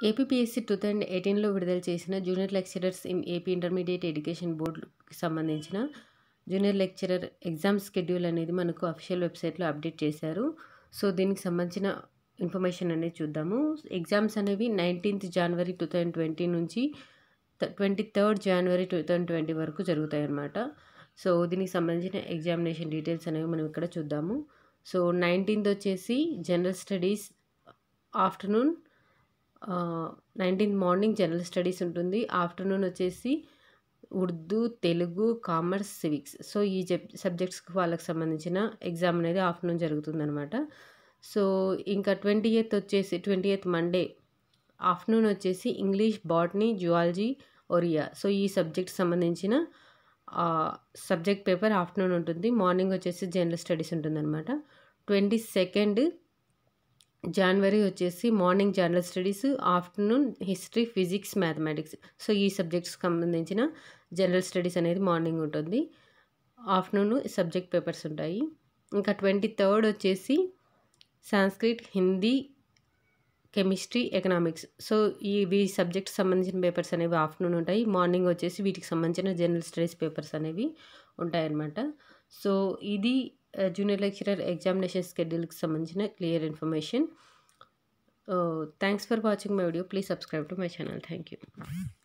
APPSC two thousand ఎయిటీన్లో విడుదల చేసిన junior lecturers in AP intermediate education బోర్డుకి సంబంధించిన జూనియర్ లెక్చరర్ ఎగ్జామ్ షెడ్యూల్ అనేది మనకు అఫీషియల్ వెబ్సైట్లో అప్డేట్ చేశారు సో దీనికి సంబంధించిన ఇన్ఫర్మేషన్ అనేది చూద్దాము ఎగ్జామ్స్ అనేవి nineteenth January two thousand twenty నుంచి twenty third January two thousand twenty వరకు జరుగుతాయి అన్నమాట సో దీనికి సంబంధించిన ఎగ్జామినేషన్ డీటెయిల్స్ అనేవి మనం ఇక్కడ చూద్దాము సో నైన్టీన్త్ వచ్చేసి general studies afternoon nineteenth morning general studies ఉంటుంది ఆఫ్టర్నూన్ వచ్చేసి Urdu Telugu commerce civics so ఈ సబ్జెక్ట్స్కి వాళ్ళకి సంబంధించిన ఎగ్జామ్ అనేది ఆఫ్టర్నూన్ జరుగుతుందనమాట సో ఇంకా ట్వంటీ ఎయిత్ వచ్చేసి ట్వంటీ ఎయిత్ మండే ఆఫ్టర్నూన్ వచ్చేసి English botany zoology Oriya so ఈ సబ్జెక్ట్ సంబంధించిన సబ్జెక్ట్ పేపర్ ఆఫ్టర్నూన్ ఉంటుంది మార్నింగ్ వచ్చేసి జనరల్ స్టడీస్ ఉంటుందన్నమాట ట్వంటీ సెకండ్ జనవరి వచ్చేసి morning general studies afternoon history physics mathematics so ఈ సబ్జెక్ట్స్కి సంబంధించిన జనరల్ స్టడీస్ అనేది మార్నింగ్ ఉంటుంది ఆఫ్టర్నూన్ సబ్జెక్ట్ పేపర్స్ ఉంటాయి ఇంకా ట్వంటీ థర్డ్ వచ్చేసి Sanskrit Hindi chemistry economics so ఈ వీ సబ్జెక్ట్ సంబంధించిన పేపర్స్ అనేవి ఆఫ్టర్నూన్ ఉంటాయి మార్నింగ్ వచ్చేసి వీటికి సంబంధించిన జనరల్ స్టడీస్ పేపర్స్ అనేవి ఉంటాయన్నమాట సో ఇది జూనియర్ లెక్చరర్ ఎగ్జామినేషన్ షెడ్యూల్కి సంబంధించిన clear information thanks for watching my video please subscribe to my channel thank you